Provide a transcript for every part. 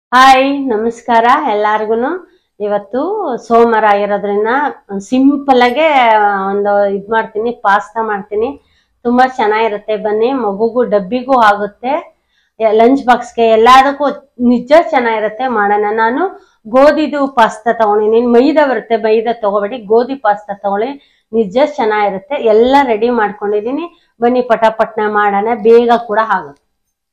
hi ನಮಸ್ಕಾರ ಎಲ್ಲಾರ್ಗುನು ಇವತ್ತು ಸೋಮವಾರ ಆಗಿರೋದ್ರಿಂದ ಸಿಂಪಲ್ ಆಗಿ ಒಂದು ಇದ್ ಮಾಡ್ತೀನಿ ಪಾಸ್ತಾ ಮಾಡ್ತೀನಿ ತುಂಬಾ ಚೆನ್ನಾಗಿರುತ್ತೆ ಬನ್ನಿ ಮಗುಗೂ ಡಬ್ಬಿಗೂ ಆಗುತ್ತೆ ಲಂಚ್ ಬಾಕ್ಸ್ಗೆ ಎಲ್ಲದಕ್ಕೂ ನಿಜ ಚೆನ್ನಾಗಿರುತ್ತೆ ಮಾಡೋಣ ನಾನು ಗೋಧಿದು ಪಾಸ್ತಾ ತಗೊಂಡಿನಿ ಮೈದಾ ಬರುತ್ತೆ ಮೈದಾ ತಗೋಬೇಡಿ ಗೋಧಿ ಪಾಸ್ತಾ ತಗೊಳ್ಳಿ ನಿಜ ಚೆನ್ನಾಗಿರುತ್ತೆ ಎಲ್ಲ ರೆಡಿ ಮಾಡ್ಕೊಂಡಿದೀನಿ ಬನ್ನಿ ಪಟಾಪಟ್ನ ಮಾಡೋಣ ಬೇಗ ಕೂಡ ಆಗುತ್ತೆ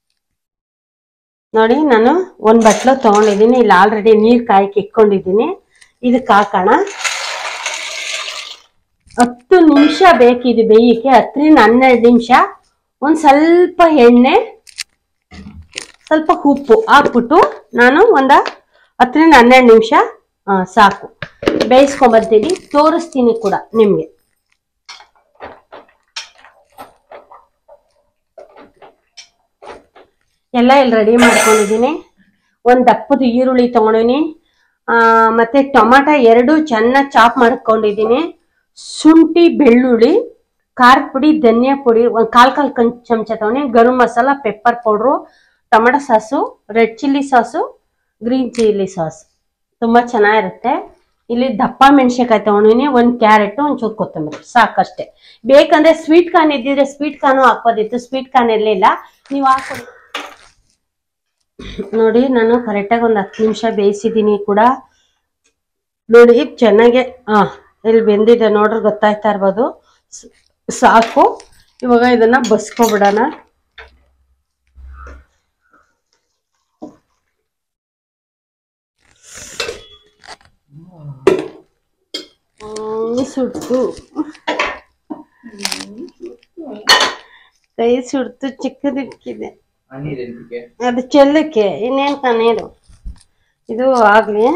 ನೋಡಿ ನಾನು ಒಂದ್ ಬಟ್ಲು ತಗೊಂಡಿದ್ದೀನಿ ಇಲ್ಲಿ ಆಲ್ರೆಡಿ ನೀರ್ ಕಾಯಕ್ಕೆ ಇಟ್ಕೊಂಡಿದ್ದೀನಿ ಇದಕ್ಕೆ ಹಾಕೋಣ ಹತ್ತು ನಿಮಿಷ ಬೇಕಿದು ಬೇಯಕ್ಕೆ ಹತ್ತರಿಂದ ಹನ್ನೆರಡು ನಿಮಿಷ ಒಂದ್ ಸ್ವಲ್ಪ ಎಣ್ಣೆ ಸ್ವಲ್ಪ ಉಪ್ಪು ಹಾಕ್ಬಿಟ್ಟು ನಾನು ಒಂದ ಹತ್ತರಿಂದ ಹನ್ನೆರಡು ನಿಮಿಷ ಸಾಕು ಬೇಯಿಸ್ಕೊಂಬರ್ತೀನಿ ತೋರಿಸ್ತೀನಿ ಕೂಡ ನಿಮ್ಗೆ ಎಲ್ಲ ಇಲ್ಲಿ ರೆಡಿ ಮಾಡ್ಕೊಂಡಿದ್ದೀನಿ ಒಂದು ದಪ್ಪದ ಈರುಳ್ಳಿ ತಗೊಂಡಿನಿ ಮತ್ತೆ ಟೊಮಾಟೊ ಎರಡು ಚೆನ್ನಾಗಿ ಚಾಪ್ ಮಾಡ್ಕೊಂಡಿದ್ದೀನಿ ಶುಂಠಿ ಬೆಳ್ಳುಳ್ಳಿ ಖಾರ ಪುಡಿ ಧನಿಯಾ ಪುಡಿ ಒಂದು ಕಾಲ್ ಕಾಲ್ ಕಂ ಚಮಚ ತಗೊಂಡಿ garam masala pepper powder tomato sauce red chilli sauce green chilli sauce ತುಂಬ ಚೆನ್ನಾಗಿರುತ್ತೆ ಇಲ್ಲಿ ದಪ್ಪ ಮೆಣಸಿನ್ಕಾಯಿ ತಗೊಂಡಿನಿ ಒಂದು ಕ್ಯಾರೆಟ್ ಒಂಚೂರು ಕೊತ್ತಂಬರಿ ಸಾಕಷ್ಟೇ ಬೇಕಂದ್ರೆ ಸ್ವೀಟ್ ಕಾರ್ನ್ ಇದ್ದಿದ್ರೆ ಸ್ವೀಟ್ ಕಾರ್ನು ಹಾಕೋದಿತ್ತು ಸ್ವೀಟ್ ಕಾರ್ನ್ ಇರಲಿಲ್ಲ ನೀವು ಹಾಕೊಳ್ಳಿ ನೋಡಿ ನಾನು ಕರೆಕ್ಟಾಗಿ ಒಂದು ಹತ್ತು ನಿಮಿಷ ಬೇಯಿಸಿದ್ದೀನಿ ಕೂಡ ನೋಡಿ ಚೆನ್ನಾಗೆ ಹಾ ಇಲ್ಲಿ ಬೆಂದಿದೆ ನೋಡ್ರಿ ಗೊತ್ತಾಯ್ತಾ ಇರ್ಬೋದು ಸ್- ಸಾಕು ಇವಾಗ ಇದನ್ನ ಬಸ್ಕೊಬಿಡೋಣ ಹ್ಮ್, ಸುಡ್ತು ಕೈ ಸುಡ್ತು ಚಿಕ್ಕದಿಕ್ಕಿದೆ ನೀರೆಂತಿಗೆ ಅದು ಚೆಲ್ಲಕ್ಕೆ ಇನ್ನೇನ್ ನೀರು ಇದು ಆಗ್ಲಿ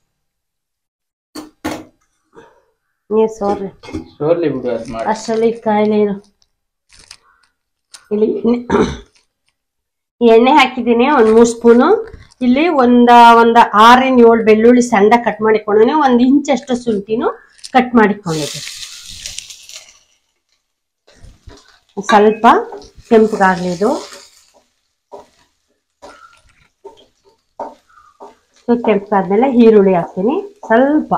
ನೀರ್ ಸೋರ್ರಿ ಸ್ಟೋರ್ಲಿ ಬಿಡು ಅದ್ ಮಾಡಿ ಅಷ್ಟರಲ್ಲಿ ಕಾಯಿ ನೀರು ಇಲ್ಲಿ ಎಣ್ಣೆ ಎಣ್ಣೆ ಹಾಕಿದ್ದೀನಿ ಒಂದ್ ಮೂರ್ ಸ್ಪೂನು ಇಲ್ಲಿ ಒಂದ ಒಂದ ಆರಿಂದ ಏಳು ಬೆಳ್ಳುಳ್ಳಿ ಸಣ್ಣ ಕಟ್ ಮಾಡಿಕೊಂಡಿನಿ ಒಂದ್ ಇಂಚ್ ಅಷ್ಟು ಶುಂಠಿನೂ ಕಟ್ ಮಾಡಿಕೊಂಡಿದ್ದೀನಿ ಸ್ವಲ್ಪ ಕೆಂಪಗಾಗ್ಲಿ ಇದು ಸೊ ಕೆಂಪಾದ್ಮೇಲೆ ಈರುಳ್ಳಿ ಹಾಕ್ತೀನಿ ಸ್ವಲ್ಪ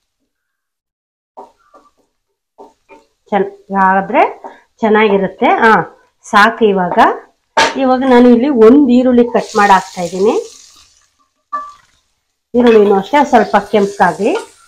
ಚೆನ್ನಾದ್ರೆ ಚೆನ್ನಾಗಿರುತ್ತೆ ಹಾ ಸಾಕು ಇವಾಗ ಇವಾಗ ನಾನು ಇಲ್ಲಿ ಒಂದು ಈರುಳ್ಳಿ ಕಟ್ ಮಾಡಿ ಹಾಕ್ತಾ ಇದ್ದೀನಿ ಈರುಳ್ಳಿನೂ ಅಷ್ಟೇ ಸ್ವಲ್ಪ ಕೆಂಪಗಾಗ್ಲಿ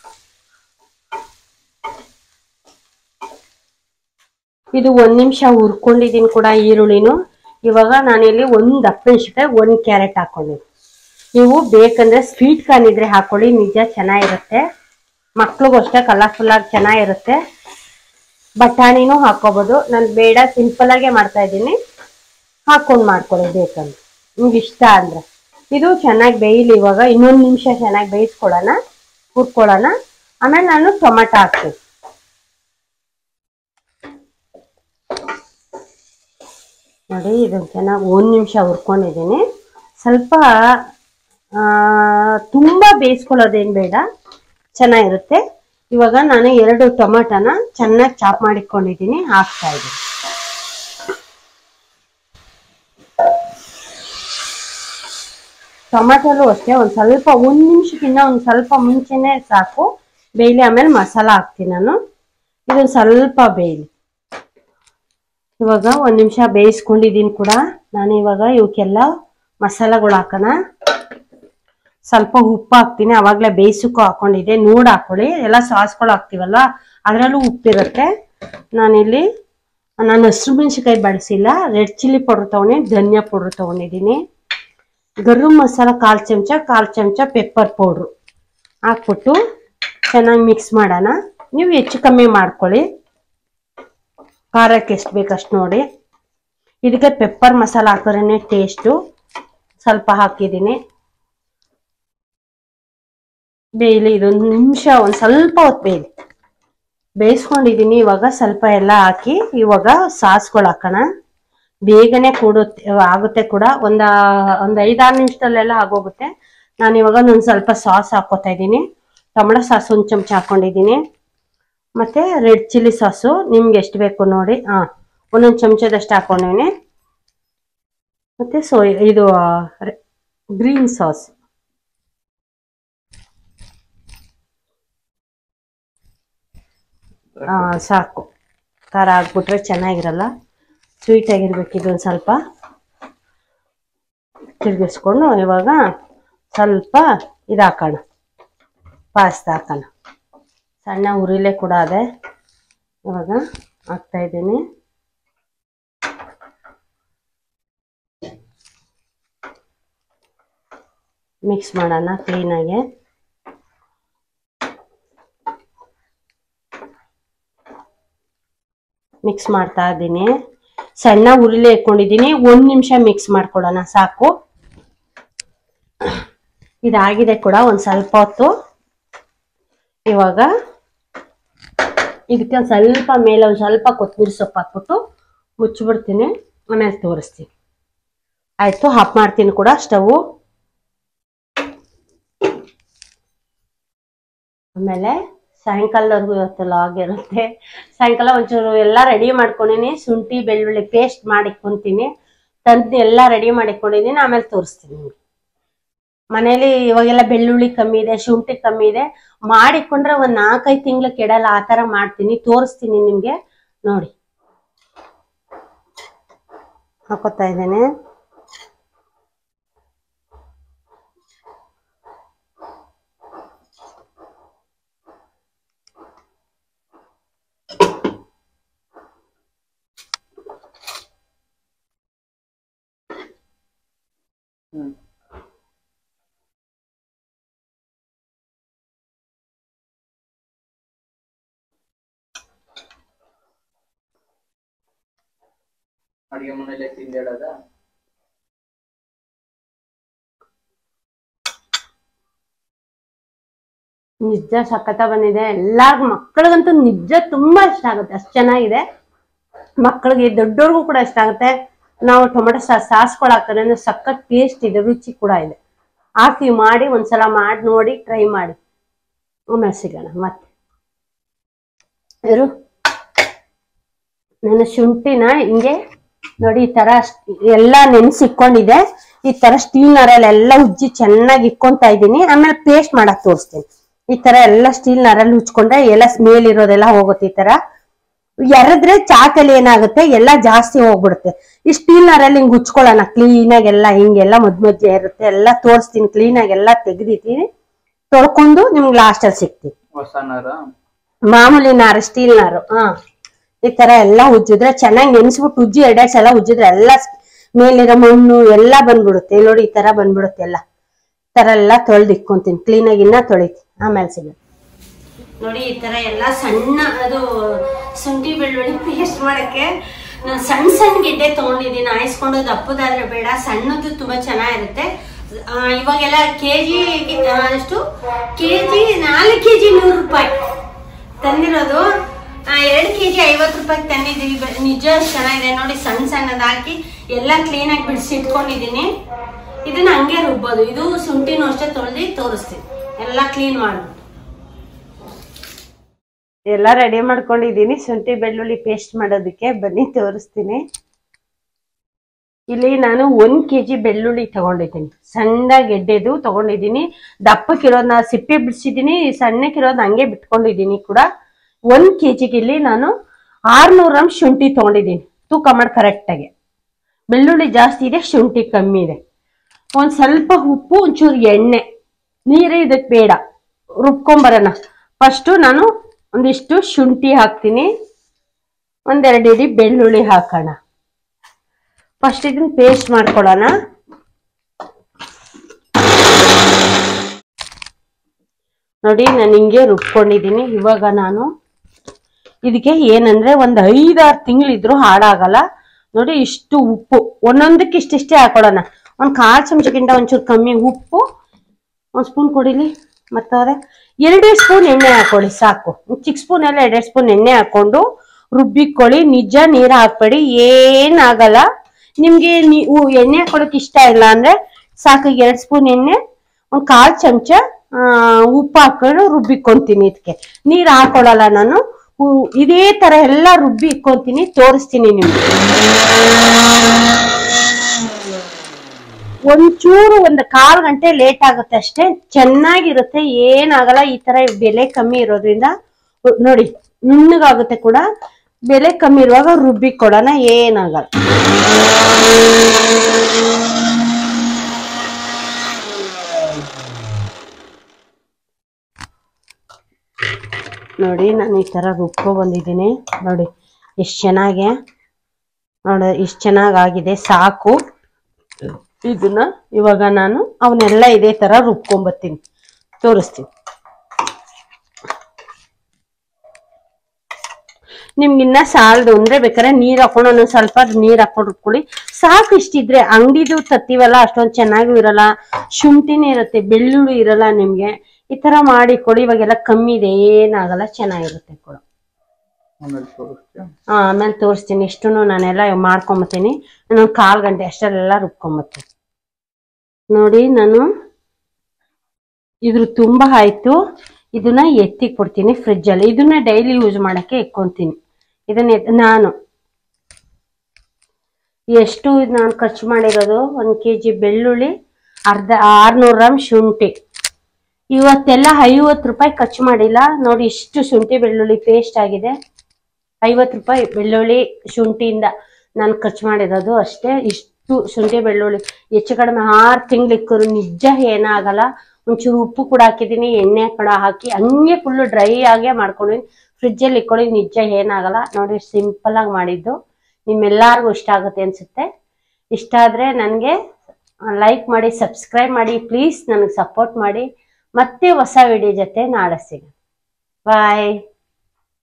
ಇದು ಒಂದ್ ನಿಮಿಷ ಹುರ್ಕೊಂಡಿದ್ದೀನಿ ಕೂಡ ಈರುಳ್ಳಿನೂ ಇವಾಗ ನಾನಿಲ್ಲಿ ಒಂದು ದಪ್ಪ ಮೆಣಸಿನ್ಕಾಯಿ ಒಂದು ಕ್ಯಾರೆಟ್ ಹಾಕೊಂಡಿದ್ದೀನಿ ನೀವು ಬೇಕಂದ್ರೆ ಸ್ವೀಟ್ ಕಾರ್ನ್ ಇದ್ರೆ ಹಾಕೊಳ್ಳಿ ನಿಜ ಚೆನ್ನಾಗಿರುತ್ತೆ ಮಕ್ಳಿಗೂ ಅಷ್ಟೇ ಕಲರ್ಫುಲ್ ಆಗಿ ಚೆನ್ನಾಗಿರುತ್ತೆ ಬಟಾಣಿನೂ ಹಾಕೋಬಹುದು ನಾನು ಬೇಡ ಸಿಂಪಲ್ ಆಗೇ ಮಾಡ್ತಾ ಇದ್ದೀನಿ ಹಾಕೊಂಡು ಮಾಡ್ಕೊಳ್ಳಿ ಬೇಕಂದ್ರೆ ನಿಮ್ಗೆ ಇಷ್ಟ ಅಂದ್ರೆ ಇದು ಚೆನ್ನಾಗಿ ಬೇಯಲಿ ಇವಾಗ ಇನ್ನೊಂದು ನಿಮಿಷ ಚೆನ್ನಾಗಿ ಬೇಯಿಸ್ಕೊಳ್ಳೋಣ ಹುರ್ಕೊಳ್ಳೋಣ ಆಮೇಲೆ ನಾನು ಟೊಮೆಟೊ ಹಾಕ್ತೀನಿ ನೋಡಿ ಇದನ್ನು ಚೆನ್ನಾಗಿ ಒಂದು ನಿಮಿಷ ಹುರ್ಕೊಂಡಿದ್ದೀನಿ ಸ್ವಲ್ಪ ಆ, ತುಂಬಾ ಬೇಯಿಸ್ಕೊಳ್ಳೋದೇನು ಬೇಡ ಚೆನ್ನಾಗಿರುತ್ತೆ ಇವಾಗ ನಾನು ಎರಡು ಟೊಮೆಟೊನ ಚೆನ್ನಾಗಿ ಚಾಪ್ ಮಾಡಿಕೊಂಡಿದ್ದೀನಿ ಹಾಕ್ತಾ ಇದ್ದೀನಿ ಟೊಮೆಟೊಲು ಅಷ್ಟೇ ಒಂದು ಸ್ವಲ್ಪ ಒಂದು ನಿಮಿಷಕ್ಕಿಂತ ಒಂದು ಸ್ವಲ್ಪ ಮುಂಚೆನೆ ಸಾಕು ಬೇಯಲಿ ಆಮೇಲೆ ಮಸಾಲ ಹಾಕ್ತೀನಿ ನಾನು ಇದೊಂದು ಸ್ವಲ್ಪ ಬೇಯಲಿ ಇವಾಗ ಒಂದು ನಿಮಿಷ ಬೇಯಿಸ್ಕೊಂಡಿದ್ದೀನಿ ಕೂಡ ನಾನು ಇವಾಗ ಇವಕ್ಕೆಲ್ಲ ಮಸಾಲಗಳು ಹಾಕೋಣ ಸ್ವಲ್ಪ ಉಪ್ಪು ಹಾಕ್ತೀನಿ ಅವಾಗಲೇ ಬೇಯಿಸಕ್ಕೂ ಹಾಕೊಂಡಿದ್ದೆ ನೋಡಿ ಹಾಕೊಳ್ಳಿ ಎಲ್ಲ ಸಾಸ್ಗಳು ಹಾಕ್ತೀವಲ್ಲ ಅದರಲ್ಲೂ ಉಪ್ಪಿರುತ್ತೆ ನಾನಿಲ್ಲಿ ನಾನು ಹಸಿರು ಮೆಣಸಿನ್ಕಾಯಿ ಬಳಸಿಲ್ಲ ರೆಡ್ ಚಿಲ್ಲಿ ಪೌಡ್ರ್ ತೊಗೊಂಡು ಧನಿಯಾ ಪೌಡ್ರ್ ತೊಗೊಂಡಿದ್ದೀನಿ ಗರಂ ಮಸಾಲ ಕಾಲು ಚಮಚ ಕಾಲು ಚಮಚ ಪೆಪ್ಪರ್ ಪೌಡ್ರು ಹಾಕ್ಬಿಟ್ಟು ಚೆನ್ನಾಗಿ ಮಿಕ್ಸ್ ಮಾಡೋಣ ನೀವು ಹೆಚ್ಚು ಕಮ್ಮಿ ಮಾಡ್ಕೊಳ್ಳಿ ಖಾರಕ್ಕೆ ಎಷ್ಟು ಬೇಕಷ್ಟು ನೋಡಿ ಇದಕ್ಕೆ ಪೆಪ್ಪರ್ ಮಸಾಲ ಹಾಕಿದ್ರೇ ಟೇಸ್ಟು ಸ್ವಲ್ಪ ಹಾಕಿದ್ದೀನಿ ಬೇಯಲಿ ಇದೊಂದು ನಿಮಿಷ ಒಂದು ಸ್ವಲ್ಪ ಹೊತ್ತು ಬೇಯಲಿ ಬೇಯಿಸ್ಕೊಂಡಿದ್ದೀನಿ ಇವಾಗ ಸ್ವಲ್ಪ ಎಲ್ಲ ಹಾಕಿ ಇವಾಗ ಸಾಸ್ಗಳು ಹಾಕೋಣ ಬೇಗನೆ ಕೂಡುತ್ತೆ ಆಗುತ್ತೆ ಕೂಡ ಒಂದ ಒಂದು ಐದಾರು ನಿಮಿಷದಲ್ಲೆಲ್ಲ ಆಗೋಗುತ್ತೆ ನಾನು ಇವಾಗ ಒಂದು ಸ್ವಲ್ಪ ಸಾಸ್ ಹಾಕೋತಾ ಇದ್ದೀನಿ ಟೊಮೆಟೊ ಸಾಸ್ ಒಂದು ಚಮಚ ಹಾಕೊಂಡಿದ್ದೀನಿ ಮತ್ತೆ ರೆಡ್ ಚಿಲ್ಲಿ ಸಾಸು ನಿಮ್ಗೆ ಎಷ್ಟು ಬೇಕು ನೋಡಿ ಹಾ ಒಂದೊಂದು ಚಮಚದಷ್ಟು ಹಾಕೊಂಡಿದ್ದೀನಿ ಮತ್ತೆ ಸೋಯ್ ಇದು ಗ್ರೀನ್ ಸಾಸ್ ಆ, ಸಾಕು ಖಾರ ಹಾಕ್ಬಿಟ್ರೆ ಚೆನ್ನಾಗಿರಲ್ಲ ಸ್ವೀಟ್ ಆಗಿರ್ಬೇಕು ಇದೊಂದು ಸ್ವಲ್ಪ ತಿರುಗಿಸ್ಕೊಂಡು ಇವಾಗ ಸ್ವಲ್ಪ ಇದು ಹಾಕೋಣ ಪಾಸ್ತಾ ಹಾಕೋಣ ಸಣ್ಣ ಉರಿಲೆ ಕೂಡ ಅದೇ ಇವಾಗ ಹಾಕ್ತಾ ಇದ್ದೀನಿ ಮಿಕ್ಸ್ ಮಾಡೋಣ ಕ್ಲೀನಾಗಿ ಮಿಕ್ಸ್ ಮಾಡ್ತಾ ಇದ್ದೀನಿ ಸಣ್ಣ ಉರಿಲೆ ಇಟ್ಕೊಂಡಿದ್ದೀನಿ ಒಂದ್ ನಿಮಿಷ ಮಿಕ್ಸ್ ಮಾಡ್ಕೊಳ್ಳೋಣ ಸಾಕು ಇದಾಗಿದೆ ಕೂಡ ಒಂದ್ ಸ್ವಲ್ಪ ಹೊತ್ತು ಇವಾಗ ಇದಕ್ಕೆ ಒಂದ್ ಸ್ವಲ್ಪ ಮೇಲೆ ಒಂದ್ ಸ್ವಲ್ಪ ಕೊತ್ತಂಬರಿ ಸೊಪ್ಪು ಹಾಕ್ಬಿಟ್ಟು ಮುಚ್ಚಿಬಿಡ್ತೀನಿ ಆಮೇಲೆ ತೋರಿಸ್ತೀನಿ ಆಯ್ತು ಆಫ್ ಮಾಡ್ತೀನಿ ಕೂಡ ಸ್ಟವ್ ಆಮೇಲೆ ಸಾಯಂಕಾಲದವರೆಗೂ ಇವತ್ತು ಲಾಗ್ ಇರುತ್ತೆ ಸಾಯಂಕಾಲ ಒಂಚೂರು ಎಲ್ಲ ರೆಡಿ ಮಾಡ್ಕೊಂಡಿನಿ ಶುಂಠಿ ಬೆಳ್ಳುಳ್ಳಿ ಪೇಸ್ಟ್ ಮಾಡಿಟ್ಕೊಂತೀನಿ ತಂದು ಎಲ್ಲ ರೆಡಿ ಮಾಡಿಕೊಂಡಿದ್ದೀನಿ ಆಮೇಲೆ ತೋರಿಸ್ತೀನಿ ನಿಮ್ಗೆ ಮನೇಲಿ ಇವಾಗೆಲ್ಲ ಬೆಳ್ಳುಳ್ಳಿ ಕಮ್ಮಿ ಇದೆ ಶುಂಠಿ ಕಮ್ಮಿ ಇದೆ ಮಾಡಿಕೊಂಡ್ರೆ ಒಂದ್ ನಾಲ್ಕೈದು ತಿಂಗಳು ಕೆಡಲ್ಲ ಆ ತರ ಮಾಡ್ತೀನಿ ತೋರಿಸ್ತೀನಿ ನಿಮ್ಗೆ ನೋಡಿ ಹಾಕೋತಾ ಇದ್ದೇನೆ ಹ್ಮ್ ಅಡಿಗೆ ಮನೇಲೆ ತಿಂದೇಳದ ನಿಜ ಸಖತ್ತ ಬಂದಿದೆ ಎಲ್ಲಾರ್ಗು ಮಕ್ಕಳಿಗಂತೂ ನಿಜ ತುಂಬಾ ಇಷ್ಟ ಆಗುತ್ತೆ ಅಷ್ಟು ಚೆನ್ನಾಗಿದೆ ಮಕ್ಕಳಿಗೆ ದೊಡ್ಡವ್ರಿಗೂ ಕೂಡ ಇಷ್ಟ ಆಗುತ್ತೆ ನಾವು ಟೊಮೆಟೊ ಸಾಸ್ ಸಾಸ್ಗಳು ಹಾಕ್ತಾರೆ ಅಂದ್ರೆ ಸಖತ್ ಟೇಸ್ಟ್ ಇದೆ ರುಚಿ ಕೂಡ ಇದೆ ಹಾಕಿ ಮಾಡಿ ಒಂದ್ಸಲ ಮಾಡಿ ನೋಡಿ ಟ್ರೈ ಮಾಡಿ ಆಮೇಲೆ ಸಿಗೋಣ ಮತ್ತೆ ಇರು ನನ್ನ ಶುಂಠಿನ ಹಿಂಗೆ ನೋಡಿ ಈ ತರ ಸ್- ಎಲ್ಲ ನೆನ್ಸಿಕ್ಕೊಂಡಿದೆ ಈ ತರ ಸ್ಟೀಲ್ ನರಲ್ಲಿ ಎಲ್ಲ ಉಜ್ಜಿ ಚೆನ್ನಾಗಿ ಇಕ್ಕೊಂತಾ ಇದ್ದೀನಿ ಆಮೇಲೆ ಪೇಸ್ಟ್ ಮಾಡಕ್ ತೋರಿಸ್ತೀನಿ ಈ ತರ ಎಲ್ಲ ಸ್ಟೀಲ್ ನರಲ್ಲಿ ಉಜ್ಕೊಂಡ್ರೆ ಎಲ್ಲ ಸ್ಮೇಲ್ ಇರೋದೆಲ್ಲ ಹೋಗುತ್ತೆ ಈ ತರ ಎರೆದ್ರೆ ಚಾಕಲ್ಲಿ ಏನಾಗುತ್ತೆ ಎಲ್ಲ ಜಾಸ್ತಿ ಹೋಗ್ಬಿಡುತ್ತೆ ಈ ಸ್ಟೀಲ್ ನರಲ್ಲಿ ಹಿಂಗ್ ಉಚ್ಕೊಳ್ಳೋಣ ಕ್ಲೀನ್ ಆಗಿ ಎಲ್ಲ ಹಿಂಗೆಲ್ಲ ಮಧ್ಯ ಮಧ್ಯ ಇರುತ್ತೆ ಎಲ್ಲ ತೋರಿಸ್ತೀನಿ ಕ್ಲೀನ್ ಆಗಿ ಎಲ್ಲ ತೆಗ್ದಿದ್ದೀನಿ ತೊಳ್ಕೊಂಡು ನಿಮ್ಗೆ ಲಾಸ್ಟ್ ಅಲ್ಲಿ ಸಿಗ್ತೀನಿ ಹೊಸ ನಾರ ಮಾಮೂಲಿ ನಾರು ಸ್ಟೀಲ್ ನಾರು ಹಾ ಈ ತರ ಎಲ್ಲ ಉಜ್ಜಿದ್ರೆ ಚೆನ್ನಾಗಿ ನೆನ್ಸ್ಬಿಟ್ಟು ಉಜ್ಜಿ ಎರಡೆರಡು ಸಲ ಉಜ್ಜಿದ್ರೆ ಎಲ್ಲ ಸ್- ಮೇಲಿರೋ ಮಣ್ಣು ಎಲ್ಲ ಬಂದ್ಬಿಡುತ್ತೆ ಇಲ್ಲಿ ನೋಡಿ ಈ ತರ ಬಂದ್ಬಿಡುತ್ತೆ ಎಲ್ಲ ಈ ತರ ಎಲ್ಲ ತೊಳ್ದು ಇಕ್ಕೊಂತೀನಿ ಕ್ಲೀನ್ ಆಗಿ ಇನ್ನ ತೊಳಿತೀನಿ ಆಮೇಲೆ ಸಿಗುತ್ತೆ ನೋಡಿ ಈ ತರ ಎಲ್ಲ ಸಣ್ಣ ಅದು ಶುಂಠಿ ಬೆಳ್ಳುಳ್ಳಿ ಪೇಸ್ಟ್ ಮಾಡಕ್ಕೆ ನಾನು ಸಣ್ಣ ಸಣ್ಣ ಗೆಡ್ಡೆ ತಗೊಂಡಿದ್ದೀನಿ ಆಯಿಸ್ಕೊಂಡು ದಪ್ಪದಾದ್ರೆ ಬೇಡ ಸಣ್ಣದು ತುಂಬಾ ಚೆನ್ನಾಗಿರುತ್ತೆ ಆ, ಇವಾಗೆಲ್ಲ ಕೆಜಿ ಎಷ್ಟು ಕೆಜಿ ನಾಲ್ಕು ಕೆಜಿ ನೂರು ರೂಪಾಯಿ ತಂದಿರೋದು ಎರಡು ಕೆಜಿ ಐವತ್ತು ರೂಪಾಯಿ ತಂದಿದ್ದೀವಿ ಬ- ನಿಜ ಚೆನ್ನಾಗಿದೆ ನೋಡಿ ಸಣ್ಣ ಸಣ್ಣದ್ ಹಾಕಿ ಎಲ್ಲ ಕ್ಲೀನ್ ಆಗಿ ಬಿಡಿಸಿ ಇಟ್ಕೊಂಡಿದ್ದೀನಿ ಇದನ್ನ ಹಂಗೆ ರುಬ್ಬೋದು ಇದು ಶುಂಠಿನೂ ಅಷ್ಟೇ ತೊಳ್ದು ತೋರಿಸ್ತೀನಿ ಎಲ್ಲ ಕ್ಲೀನ್ ಮಾಡ್ಬಿಟ್ಟು ಎಲ್ಲ ರೆಡಿ ಮಾಡ್ಕೊಂಡಿದ್ದೀನಿ ಶುಂಠಿ ಬೆಳ್ಳುಳ್ಳಿ ಪೇಸ್ಟ್ ಮಾಡೋದಕ್ಕೆ ಬನ್ನಿ ತೋರಿಸ್ತೀನಿ ಇಲ್ಲಿ ನಾನು ಒಂದ್ ಕೆಜಿ ಬೆಳ್ಳುಳ್ಳಿ ತಗೊಂಡಿದ್ದೀನಿ ಸಣ್ಣ ಗೆಡ್ಡೆದು ತಗೊಂಡಿದ್ದೀನಿ ದಪ್ಪಕ್ಕಿರೋದನ್ನ ಸಿಪ್ಪೆ ಬಿಡಿಸಿದ್ದೀನಿ ಸಣ್ಣಕ್ಕಿರೋದ್ ಹಂಗೆ ಬಿಟ್ಕೊಂಡಿದ್ದೀನಿ ಕೂಡ ಒಂದ್ ಕೆಜಿಗೆ ಇಲ್ಲಿ ನಾನು ಆರ್ನೂರು ಗ್ರಾಮ್ ಶುಂಠಿ ತಗೊಂಡಿದ್ದೀನಿ ತೂಕ ಮಾಡಿ ಕರೆಕ್ಟಾಗಿ ಬೆಳ್ಳುಳ್ಳಿ ಜಾಸ್ತಿ ಇದೆ ಶುಂಠಿ ಕಮ್ಮಿ ಇದೆ ಒಂದ್ ಸ್ವಲ್ಪ ಉಪ್ಪು ಒಂಚೂರು ಎಣ್ಣೆ ನೀರೇ ಇದಕ್ಕೆ ಬೇಡ ರುಬ್ಕೊಂಬರೋಣ ಫಸ್ಟು ನಾನು ಒಂದಿಷ್ಟು ಶುಂಠಿ ಹಾಕ್ತೀನಿ ಒಂದೆರಡು ಇಡಿ ಬೆಳ್ಳುಳ್ಳಿ ಹಾಕೋಣ ಫಸ್ಟ್ ಇದನ್ನ ಪೇಸ್ಟ್ ಮಾಡ್ಕೊಳ್ಳೋಣ ನೋಡಿ ನಾನು ಹಿಂಗೆ ರುಬ್ಕೊಂಡಿದ್ದೀನಿ ಇವಾಗ ನಾನು ಇದಕ್ಕೆ ಏನಂದ್ರೆ ಒಂದ್ ಐದಾರು ತಿಂಗಳಿದ್ರು ಹಾಳಾಗಲ್ಲ ನೋಡಿ ಇಷ್ಟು ಉಪ್ಪು ಒಂದೊಂದಕ್ಕೆ ಇಷ್ಟಿಷ್ಟೇ ಹಾಕೊಳ್ಳೋಣ ಒಂದ್ ಕಾಲ್ ಚಮಚಕ್ಕಿಂತ ಒಂಚೂರು ಕಮ್ಮಿ ಉಪ್ಪು ಒಂದ್ ಸ್ಪೂನ್ ಕೊಡಿಲಿ ಮತ್ತೆ ಎರಡೆರಡು ಸ್ಪೂನ್ ಎಣ್ಣೆ ಹಾಕೊಳ್ಳಿ ಸಾಕು ಒಂದ್ ಚಿಕ್ಕ ಸ್ಪೂನ್ ಎಲ್ಲ ಎರಡೆರಡು ಸ್ಪೂನ್ ಎಣ್ಣೆ ಹಾಕೊಂಡು ರುಬ್ಬಿಕೊಳ್ಳಿ ನಿಜ ನೀರ್ ಹಾಕ್ಬೇಡಿ ಏನಾಗಲ್ಲ ನಿಮ್ಗೆ ನೀವು ಎಣ್ಣೆ ಹಾಕೊಳಕ್ ಇಷ್ಟ ಇಲ್ಲ ಅಂದ್ರೆ ಸಾಕು ಎರಡ್ ಸ್ಪೂನ್ ಎಣ್ಣೆ ಒಂದ್ ಕಾಲ್ ಚಮಚ ಆ, ಉಪ್ಪು ಹಾಕೊಂಡು ರುಬ್ಬಿಕೊಂತೀನಿ ಇದಕ್ಕೆ ನೀರ್ ಹಾಕೊಳಲ್ಲ ನಾನು ಉ- ಇದೇ ತರ ಎಲ್ಲ ರುಬ್ಬಿ ಇಕ್ಕೊಂತೀನಿ ತೋರಿಸ್ತೀನಿ ನಿಮ್ಗೆ ಒಂಚೂರು ಒಂದು ಕಾಲ್ ಗಂಟೆ ಲೇಟ್ ಆಗುತ್ತೆ ಅಷ್ಟೇ ಚೆನ್ನಾಗಿರುತ್ತೆ ಏನಾಗಲ್ಲ ಈ ತರ ಬೆಲೆ ಕಮ್ಮಿ ಇರೋದ್ರಿಂದ ನೋಡಿ ನುಣ್ಣಗಾಗುತ್ತೆ ಕೂಡ ಬೆಲೆ ಕಮ್ಮಿ ಇರುವಾಗ ರುಬ್ಬಿ ಕೊಡೋಣ ಏನಾಗಲ್ಲ ನೋಡಿ ನಾನು ಈ ತರ ರುಬ್ಕೊ ಬಂದಿದ್ದೀನಿ ನೋಡಿ ಎಷ್ಟು ಚೆನ್ನಾಗಿ ನೋಡಿ ಇಷ್ಟು ಚೆನ್ನಾಗಾಗಿದೆ ಸಾಕು ಇದನ್ನ ಇವಾಗ ನಾನು ಅವನ್ನೆಲ್ಲ ಇದೇ ತರ ರುಬ್ಕೊಂಬತ್ತೀನಿ ತೋರಿಸ್ತೀನಿ ನಿಮ್ಗೆ ಇನ್ನ ಸಾಲದು ಅಂದ್ರೆ ಬೇಕಾದ್ರೆ ನೀರ್ ಹಾಕೊಂಡು ಒಂದೊಂದ್ ಸ್ವಲ್ಪ ನೀರ್ ಹಾಕೊಂಡು ರುಬ್ಕೊಳ್ಳಿ ಸಾಕು ಇಷ್ಟಿದ್ರೆ ಅಂಗಡಿದು ತತ್ತೀವಲ್ಲ ಅಷ್ಟೊಂದ್ ಚೆನ್ನಾಗೂ ಇರಲ್ಲ ಶುಂಠಿನೇ ಇರುತ್ತೆ ಬೆಳ್ಳುಳ್ಳಿ ಇರಲ್ಲ ನಿಮ್ಗೆ ಈ ತರ ಮಾಡಿ ಕೊಡಿ ಇವಾಗೆಲ್ಲ ಕಮ್ಮಿ ಇದೆ ಏನಾಗಲ್ಲ ಚೆನ್ನಾಗಿರುತ್ತೆ ಕೂಡ ಆಮೇಲೆ ತೋರಿಸ್ತೀಯ ಆ, ಆಮೇಲೆ ತೋರಿಸ್ತೀನಿ ಇಷ್ಟು ನಾನೆಲ್ಲ ಮಾಡ್ಕೊಂಬತ್ತೀನಿ ಇನ್ನೊಂದು ಕಾಲ್ ಗಂಟೆ ಅಷ್ಟರಲ್ಲೆಲ್ಲ ರುಬ್ಕೊಂಬತ್ತೀನಿ ನೋಡಿ ನಾನು ಇದ್ರ ತುಂಬಾ ಆಯ್ತು ಇದನ್ನ ಎತ್ತಿ ಕೊಡ್ತೀನಿ ಫ್ರಿಜ್ ಅಲ್ಲಿ ಇದನ್ನ ಡೈಲಿ ಯೂಸ್ ಮಾಡಕ್ಕೆ ಇಕ್ಕೊಂತೀನಿ ಇದನ್ನ ಎತ್- ನಾನು ಎಷ್ಟು ನಾನು ಖರ್ಚು ಮಾಡಿರೋದು ಒಂದ್ ಕೆ ಜಿ ಬೆಳ್ಳುಳ್ಳಿ ಅರ್ಧ ಆರ್ನೂರು ಗ್ರಾಮ್ ಶುಂಠಿ ಇವತ್ತೆಲ್ಲ ಐವತ್ತು ರೂಪಾಯಿ ಖರ್ಚು ಮಾಡಿಲ್ಲ ನೋಡಿ ಇಷ್ಟು ಶುಂಠಿ ಬೆಳ್ಳುಳ್ಳಿ ಪೇಸ್ಟ್ ಆಗಿದೆ ಐವತ್ತು ರೂಪಾಯಿ ಬೆಳ್ಳುಳ್ಳಿ ಶುಂಠಿಯಿಂದ ನಾನು ಖರ್ಚು ಮಾಡಿರೋದು ಅಷ್ಟೇ ಇಷ್ಟು ಶುಂಠಿ ಬೆಳ್ಳುಳ್ಳಿ ಹೆಚ್ಚು ಕಡಿಮೆ ಆರು ತಿಂಗಳಿಕ್ಕರು ನಿಜ ಏನಾಗಲ್ಲ ಒಂಚೂರು ಉಪ್ಪು ಕೂಡ ಹಾಕಿದ್ದೀನಿ ಎಣ್ಣೆ ಕೂಡ ಹಾಕಿ ಹಂಗೆ ಫುಲ್ಲು ಡ್ರೈ ಆಗೇ ಮಾಡ್ಕೊಂಡಿದ್ದೀನಿ ಫ್ರಿಜ್ಜಲ್ಲಿ ಇಟ್ಕೊಳ್ಳಿ ನಿಜ ಏನಾಗಲ್ಲ ನೋಡಿ ಸಿಂಪಲ್ ಆಗಿ ಮಾಡಿದ್ದು ನಿಮ್ಮೆಲ್ಲರಿಗೂ ಇಷ್ಟ ಆಗುತ್ತೆ ಅನ್ಸುತ್ತೆ ಇಷ್ಟ ಆದ್ರೆ ನನಗೆ ಲೈಕ್ ಮಾಡಿ ಸಬ್ಸ್ಕ್ರೈಬ್ ಮಾಡಿ ಪ್ಲೀಸ್ ನನಗೆ ಸಪೋರ್ಟ್ ಮಾಡಿ ಮತ್ತೆ ಹೊಸ ವಿಡಿಯೋ ಜೊತೆ ನಾಳೆ ಸಿಗೋಣ ಬಾಯ್